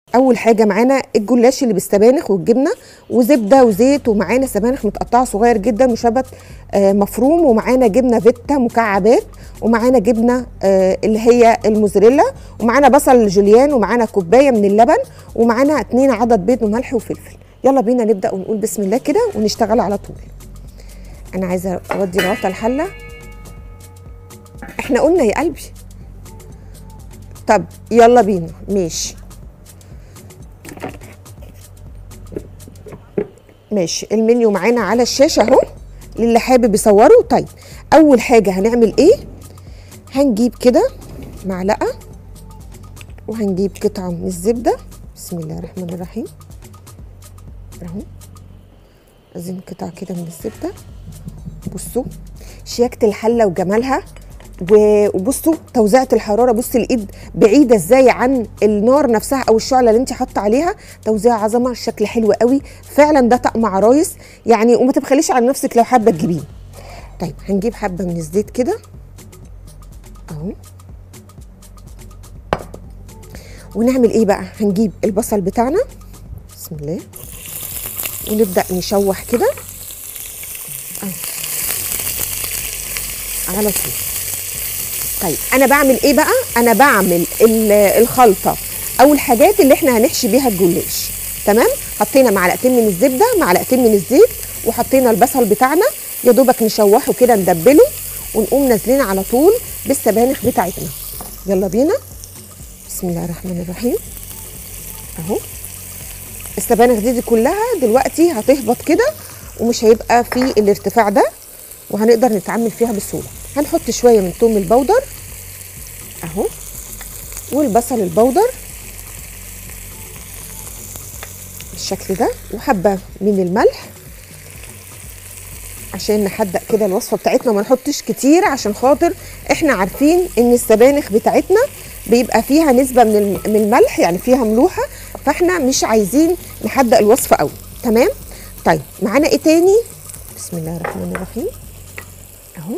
اول حاجه معانا الجلاش اللي بالسبانخ والجبنه وزبده وزيت ومعانا سبانخ متقطعه صغير جدا وشبت آه، مفروم ومعانا جبنه فيتا مكعبات ومعانا جبنه آه، اللي هي الموزاريلا ومعانا بصل جوليان ومعانا كوبايه من اللبن ومعانا اتنين عدد بيض وملح وفلفل يلا بينا نبدا ونقول بسم الله كده ونشتغل على طول انا عايزه اودي الغطا الحله احنا قلنا يا قلبي طب يلا بينا ماشي ماشي المنيو معانا على الشاشه اهو للي حابب يصوره طيب اول حاجه هنعمل ايه هنجيب كده معلقه وهنجيب قطعه من الزبده بسم الله الرحمن الرحيم اهو عايزين قطعه كده من الزبده بصوا شياكه الحله وجمالها و- وبصوا توزيعة الحرارة بص الإيد بعيدة إزاي عن النار نفسها أو الشعلة اللي أنت حاطة عليها توزيع عظمة الشكل حلو قوي فعلا ده طقم عرايس يعني وما تبخليش على نفسك لو حابة تجيبيه طيب هنجيب حبة من الزيت كده أهو ونعمل إيه بقى هنجيب البصل بتاعنا بسم الله ونبدأ نشوح كده أهو. على طول طيب انا بعمل ايه بقى انا بعمل ال- الخلطه او الحاجات اللي احنا هنحشي بيها الجلاش تمام حطينا معلقتين من الزبده معلقتين من الزيت وحطينا البصل بتاعنا يا دوبك نشوحه كده ندبله ونقوم نازلين على طول بالسبانخ بتاعتنا يلا بينا بسم الله الرحمن الرحيم اهو السبانخ دي, دي كلها دلوقتي هتهبط كده ومش هيبقى في الارتفاع ده وهنقدر نتعامل فيها بسهوله هنحط شويه من توم البودر اهو والبصل البودر بالشكل ده وحبه من الملح عشان نحدق كده الوصفه بتاعتنا ما نحطش كتير عشان خاطر احنا عارفين ان السبانخ بتاعتنا بيبقى فيها نسبه من الم- من الملح يعني فيها ملوحه فاحنا مش عايزين نحدق الوصفه قوي تمام طيب معانا ايه تاني بسم الله الرحمن الرحيم اهو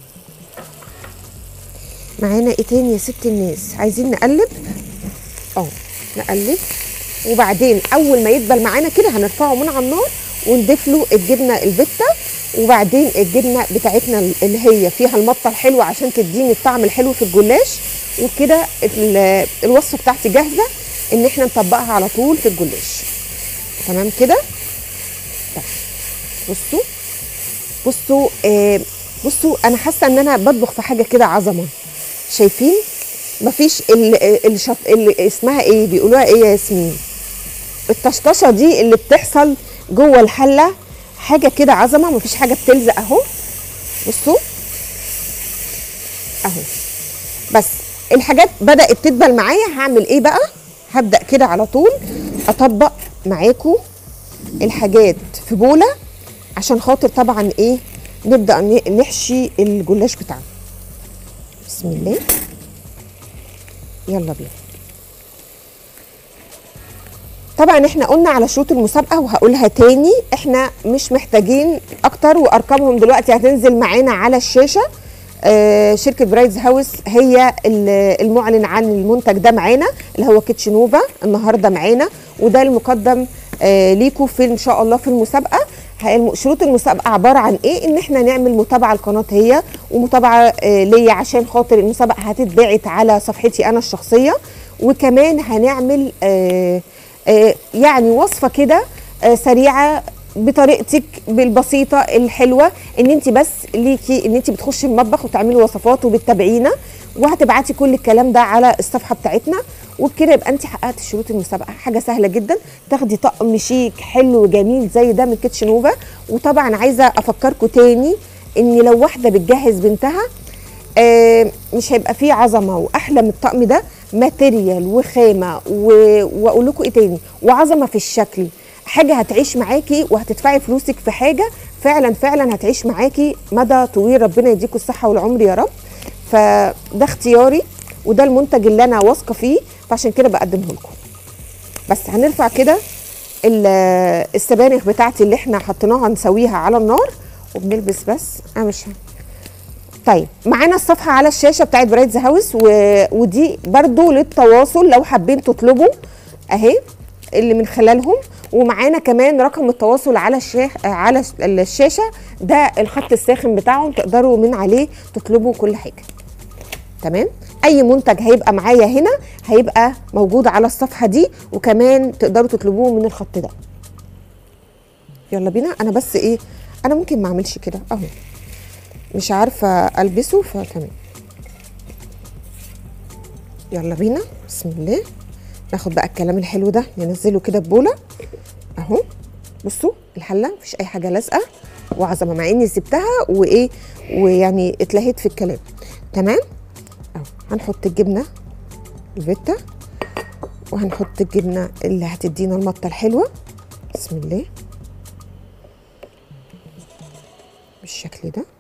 معانا ايه تاني يا ست الناس عايزين نقلب اه نقلب وبعدين اول ما يدبل معانا كده هنرفعه من على النار ونضيف له الجبنه الفيتا وبعدين الجبنه بتاعتنا اللي هي فيها المطه الحلوه عشان تديني الطعم الحلو في الجلاش وكده ال- الوصفه بتاعتي جاهزه ان احنا نطبقها على طول في الجلاش تمام كده طيب بصوا بصوا آه بصوا انا حاسه ان انا بطبخ في حاجه كده عظمه شايفين مفيش ال- الشط... اللي اسمها ايه بيقولوها ايه يا ياسمين الطشطشه دي اللي بتحصل جوه الحله حاجه كده عظمه مفيش حاجه بتلزق اهو بصوا اهو بس الحاجات بدات تدبل معايا هعمل ايه بقى هبدا كده على طول اطبق معاكم الحاجات في بوله عشان خاطر طبعا ايه نبدا ن- نحشي الجلاش بتاعنا بسم الله يلا بينا طبعا احنا قلنا على شروط المسابقه وهقولها تاني احنا مش محتاجين اكتر وارقامهم دلوقتي هتنزل معانا على الشاشه آه شركه برايدز هاوس هي ال- المعلن عن المنتج ده معانا اللي هو كيتشنوفا النهارده معانا وده المقدم آه ليكوا في ان شاء الله في المسابقه هي الم- شروط المسابقه عباره عن ايه ان احنا نعمل متابعه لقناه هي ومتابعه آه ليا عشان خاطر المسابقه هتتبعت على صفحتي انا الشخصيه وكمان هنعمل آه آه يعني وصفه كده آه سريعه بطريقتك بالبسيطه الحلوه ان انت بس ليكي ان انت بتخشي المطبخ وتعملي وصفات وبتتابعينا وهتبعتي كل الكلام ده على الصفحه بتاعتنا وبكده يبقى انت حققتي شروط المسابقه حاجه سهله جدا تاخدي طقم شيك حلو جميل زي ده من كيتشن نوفا وطبعا عايزه افكركم تاني ان لو واحده بتجهز بنتها آه، مش هيبقى فيه عظمه واحلى من الطقم ده ماتيريال وخامه و- واقول لكم ايه تاني وعظمه في الشكل حاجه هتعيش معاكي وهتدفعي فلوسك في حاجه فعلا فعلا هتعيش معاكي مدى طويل ربنا يديكم الصحه والعمر يا رب فده اختياري وده المنتج اللي انا واثقه فيه فعشان كده بقدمه لكم بس هنرفع كده ال- السبانخ بتاعتي اللي احنا حطيناها نسويها على النار وبنلبس بس انا مش طيب معانا الصفحه على الشاشه بتاعت برايتز هاوس و... ودي برضو للتواصل لو حابين تطلبوا اهي اللي من خلالهم ومعانا كمان رقم التواصل على الشاش على الشاشه ده الخط الساخن بتاعهم تقدروا من عليه تطلبوا كل حاجه تمام اي منتج هيبقى معايا هنا هيبقى موجود على الصفحه دي وكمان تقدروا تطلبوه من الخط ده يلا بينا انا بس ايه انا ممكن ما اعملش كده اهو مش عارفه البسه فتمام يلا بينا بسم الله ناخد بقى الكلام الحلو ده ننزله كده ببوله اهو بصوا الحله مفيش اي حاجه لازقه وعظمه مع اني سبتها وايه ويعني اتلهيت في الكلام تمام اهو هنحط الجبنه الفيتا وهنحط الجبنه اللي هتدينا المطه الحلوه بسم الله بالشكل ده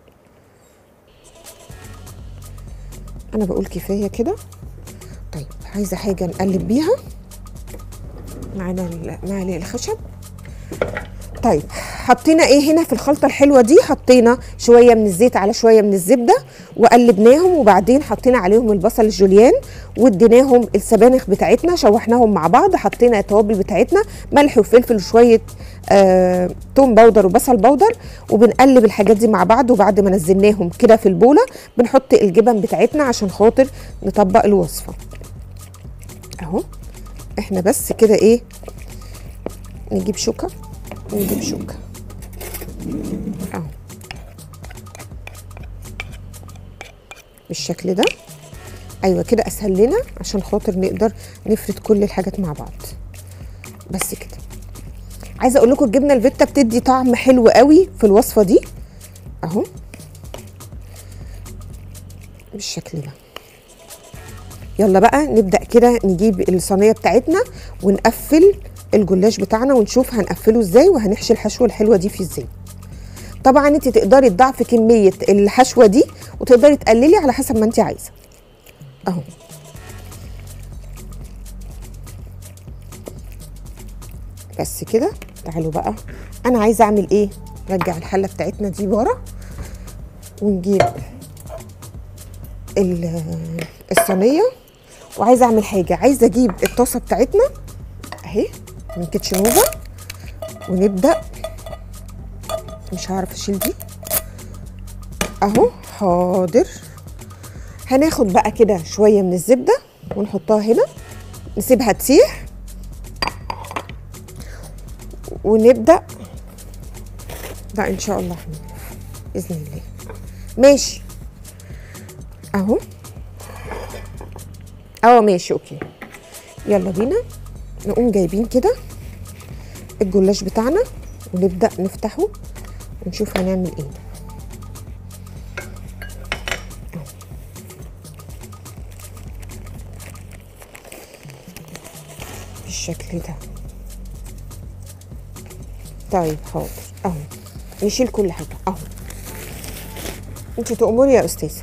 انا بقول كفايه كده طيب عايزه حاجه نقلب بيها معانا معلقه الخشب طيب حطينا ايه هنا في الخلطه الحلوه دي حطينا شويه من الزيت على شويه من الزبده وقلبناهم وبعدين حطينا عليهم البصل الجوليان واديناهم السبانخ بتاعتنا شوحناهم مع بعض حطينا التوابل بتاعتنا ملح وفلفل وشويه آه، توم باودر وبصل باودر وبنقلب الحاجات دي مع بعض وبعد ما نزلناهم كده في البوله بنحط الجبن بتاعتنا عشان خاطر نطبق الوصفه اهو احنا بس كده ايه نجيب شوكه نجيب شوكه اهو بالشكل ده ايوه كده اسهل لنا عشان خاطر نقدر نفرد كل الحاجات مع بعض بس كده عايزه اقول لكم الجبنه الفيتا بتدي طعم حلو قوي في الوصفه دي اهو بالشكل ده يلا بقى نبدا كده نجيب الصينيه بتاعتنا ونقفل الجلاش بتاعنا ونشوف هنقفله ازاي وهنحشي الحشوه الحلوه دي فيه ازاي طبعا انت تقدري تضاعفي كميه الحشوه دي وتقدري تقللي على حسب ما انت عايزه اهو بس كده تعالوا بقى انا عايزه اعمل ايه نرجع الحله بتاعتنا دي ورا ونجيب ال- الصينيه وعايزه اعمل حاجه عايزه اجيب الطاسه بتاعتنا اهي من كيتشن نوفا ونبدا مش هعرف اشيل دي اهو حاضر هناخد بقى كده شويه من الزبده ونحطها هنا نسيبها تسيح ونبدا لا ان شاء الله هنعرف باذن الله ماشي اهو اه ماشي اوكي يلا بينا نقوم جايبين كده الجلاش بتاعنا ونبدا نفتحه ونشوف هنعمل ايه بالشكل ده طيب حاضر اهو نشيل كل حاجه اهو انت تأمري يا استاذه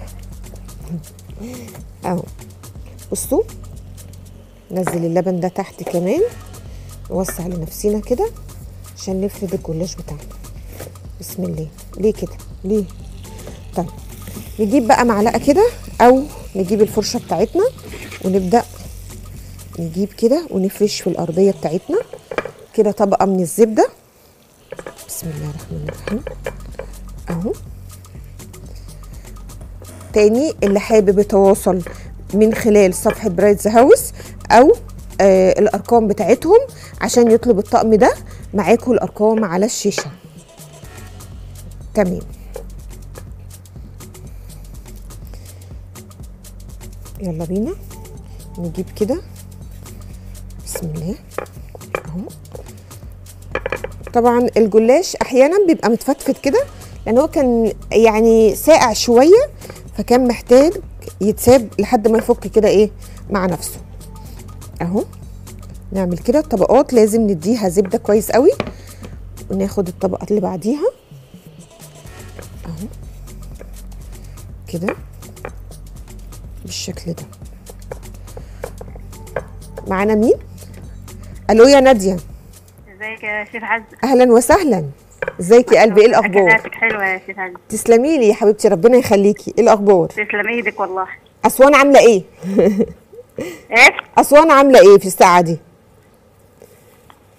اهو بصوا نزل اللبن ده تحت كمان نوسع لنفسنا كده عشان نفرد الجلاش بتاعنا بسم الله ليه كده ليه طيب نجيب بقى معلقه كده او نجيب الفرشه بتاعتنا ونبدا نجيب كده ونفرش في الارضيه بتاعتنا كده طبقه من الزبده بسم الله الرحمن الرحيم اهو تاني اللي حابب يتواصل من خلال صفحة برايتز هاوس أو آه الأرقام بتاعتهم عشان يطلب الطقم ده معاكم الأرقام على الشاشة تمام يلا بينا نجيب كده بسم الله اهو طبعا الجلاش احيانا بيبقى متفتفت كده لان هو كان يعني ساقع شويه فكان محتاج يتساب لحد ما يفك كده ايه مع نفسه اهو نعمل كده الطبقات لازم نديها زبده كويس قوي وناخد الطبقه اللي بعديها اهو كده بالشكل ده معانا مين الو يا ناديه ازيك يا شيف عز اهلا وسهلا ازيك يا قلبي ايه الاخبار اكلاتك حلوه يا شيف عز تسلمي لي يا حبيبتي ربنا يخليكي ايه الاخبار تسلم ايدك والله اسوان عامله ايه ايه اسوان عامله ايه في الساعه دي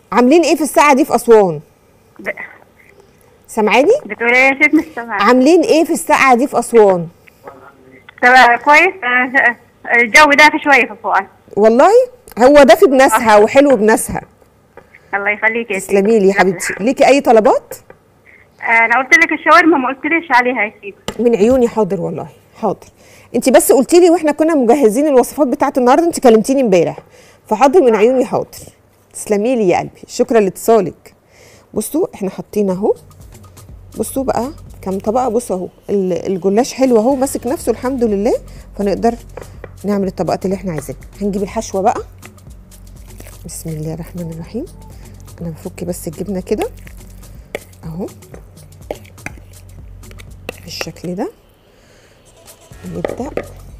عاملين ايه في الساعه دي في اسوان ب... سامعاني بتقول ايه يا ست مش سامعة عاملين ايه في الساعه دي في اسوان طب كويس آه، الجو دافي شوية في فؤاد والله هو دافي بناسها وحلو بناسها الله يخليك يا ست تسلمي لي يا حبيبتي ليكي اي طلبات آه، انا قلت لك الشاورما ما قلتليش عليها يا سيدي من عيوني حاضر والله حاضر انت بس قلتي لي واحنا كنا مجهزين الوصفات بتاعت النهارده انت كلمتيني امبارح فحاضر من عيوني حاضر تسلمي لي يا قلبي شكرا لاتصالك بصوا احنا حاطين اهو بصوا بقى كام طبقه بصوا اهو ال- الجلاش حلو اهو ماسك نفسه الحمد لله فنقدر نعمل الطبقات اللي احنا عايزينها هنجيب الحشوه بقى بسم الله الرحمن الرحيم انا بفك بس الجبنه كده اهو بالشكل ده نبدأ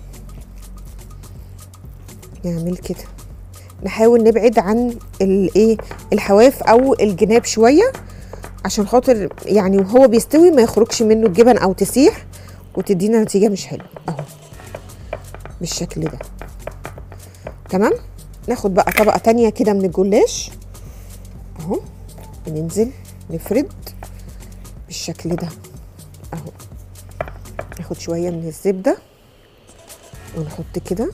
نعمل كده نحاول نبعد عن الايه الحواف او الجناب شويه عشان خاطر يعني وهو بيستوي ما يخرجش منه الجبن او تسيح وتدينا نتيجه مش حلوه اهو بالشكل ده تمام ناخد بقى طبقه تانية كده من الجلاش اهو وننزل نفرد بالشكل ده اهو ناخد شويه من الزبده ونحط كده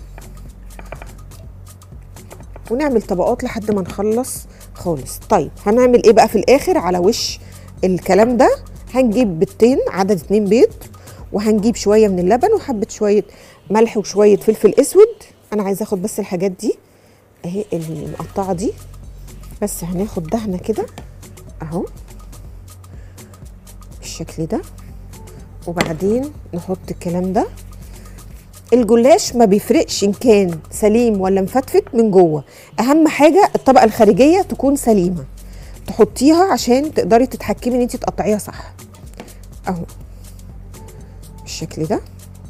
ونعمل طبقات لحد ما نخلص خالص طيب هنعمل ايه بقى في الاخر على وش الكلام ده هنجيب بيضتين عدد اتنين بيض وهنجيب شويه من اللبن وحبه شويه ملح وشويه فلفل اسود انا عايزه اخد بس الحاجات دي اهي المقطعه دي بس هناخد دهنه كده اهو بالشكل ده وبعدين نحط الكلام ده الجلاش ما بيفرقش ان كان سليم ولا مفتفت من جوه اهم حاجه الطبقه الخارجيه تكون سليمه تحطيها عشان تقدري تتحكمي ان انت تقطعيها صح اهو بالشكل ده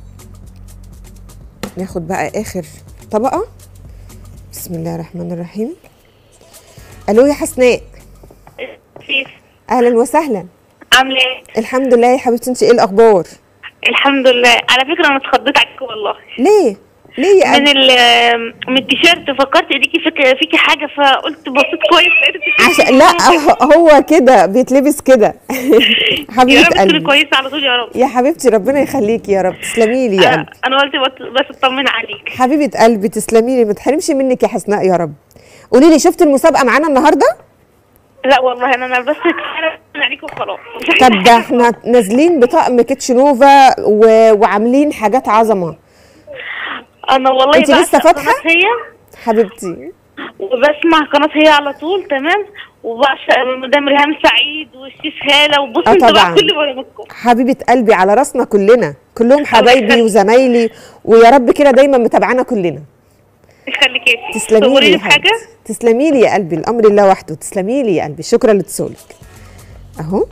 ناخد بقى اخر طبقه بسم الله الرحمن الرحيم الو يا حسناء كيف اهلا وسهلا عامله ايه الحمد لله يا حبيبتي انت ايه الاخبار الحمد لله على فكره انا اتخضيت عليك والله ليه ليه يا من قلبي ال من التيشيرت فكرت ايديكي فيك فيكي حاجه فقلت بصيت كويس لقيت التيشيرت عشان لا هو كده بيتلبس كده يا حبيبه رب تكوني قلبي كويسه على طول يا رب يا حبيبتي ربنا يخليكي يا رب تسلمي لي يا انا قلبي أنا قلت بس- بس اطمن عليك حبيبه قلبي تسلمي لي ما تحرمش منك يا حسناء يا رب قولي لي شفت المسابقه معانا النهارده لا والله انا انا بس اطمن عليك وخلاص مش عايزة طب ده حاجة. احنا نازلين بطقم كيتشنوفا و... وعاملين حاجات عظمه انا والله أنت لسه بعشق فاتحة؟ قناة هي حبيبتي وبسمع قناه هي على طول تمام وبعشق مدام ريهام سعيد والشيف هاله وبص آه انت طبعاً. بقى كل برامجكم حبيبه قلبي على راسنا كلنا كلهم حبايبي يخليك. وزمايلي ويا رب كده دايما متابعانا كلنا يخليك يا سيدي تسلمي لي تأمريني يا بحاجه حبيبتي تسلمي لي يا قلبي الامر لله وحده تسلمي لي يا قلبي شكرا لاتصالك اهو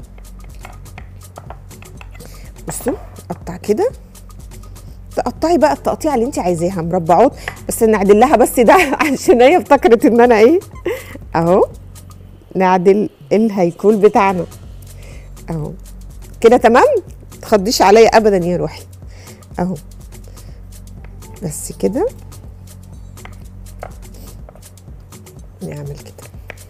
بصوا قطع كده تقطعي بقى التقطيعه اللي انت عايزاها مربعات بس نعدل لها بس ده عشان هي افتكرت ان انا ايه اهو نعدل الهيكول بتاعنا اهو كده تمام تخضيش عليا ابدا يا روحي اهو بس كده نعمل كده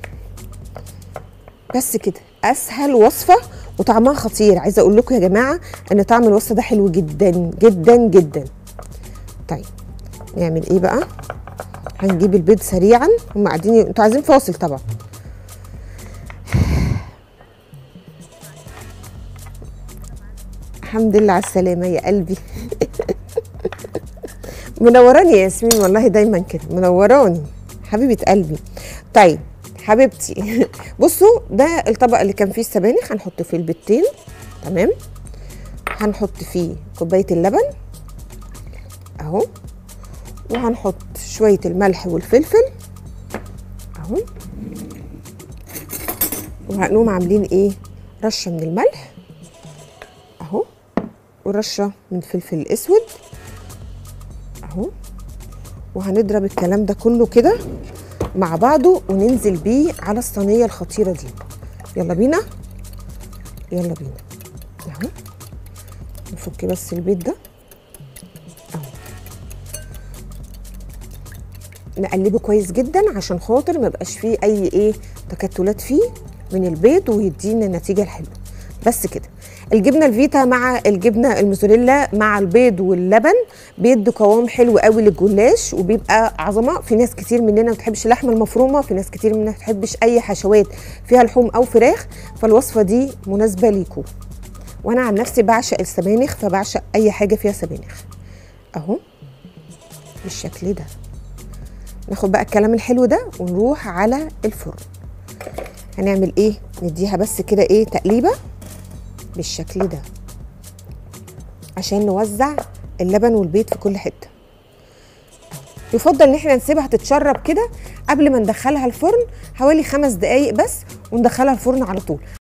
بس كده اسهل وصفه وطعمها خطير عايزه اقول لكم يا جماعه ان طعم الوصفه ده حلو جدا جدا جدا طيب نعمل ايه بقى هنجيب البيض سريعا هم قاعدين ي- انتوا عايزين فاصل طبعا الحمد لله على السلامه يا قلبي منوراني يا ياسمين والله دايما كده منوراني حبيبه قلبي طيب حبيبتي بصوا ده الطبق اللي كان فيه السبانخ هنحط فيه البيضتين تمام هنحط فيه كوبايه اللبن اهو وهنحط شويه الملح والفلفل اهو وهنقوم عاملين ايه رشه من الملح اهو ورشه من الفلفل الاسود اهو وهنضرب الكلام ده كله كده مع بعضه وننزل بيه على الصينيه الخطيره دي يلا بينا يلا بينا اهو نفك بس البيض ده اهو نقلبه كويس جدا عشان خاطر ما يبقاش فيه اي ايه تكتلات فيه من البيض ويدينا النتيجه الحلوه بس كده الجبنه الفيتا مع الجبنه الموزاريلا مع البيض واللبن بيدوا قوام حلو قوي للجلاش وبيبقى عظمه في ناس كتير مننا ما بتحبش اللحمه المفرومه في ناس كتير مننا ما بتحبش اي حشوات فيها لحوم او فراخ فالوصفه دي مناسبه ليكم وانا عن نفسي بعشق السبانخ فبعشق اي حاجه فيها سبانخ اهو بالشكل ده ناخد بقى الكلام الحلو ده ونروح على الفرن هنعمل ايه نديها بس كده ايه تقليبه بالشكل ده عشان نوزع اللبن والبيض في كل حته يفضل ان احنا نسيبها تتشرب كده قبل ما ندخلها الفرن حوالي خمس دقايق بس وندخلها الفرن على طول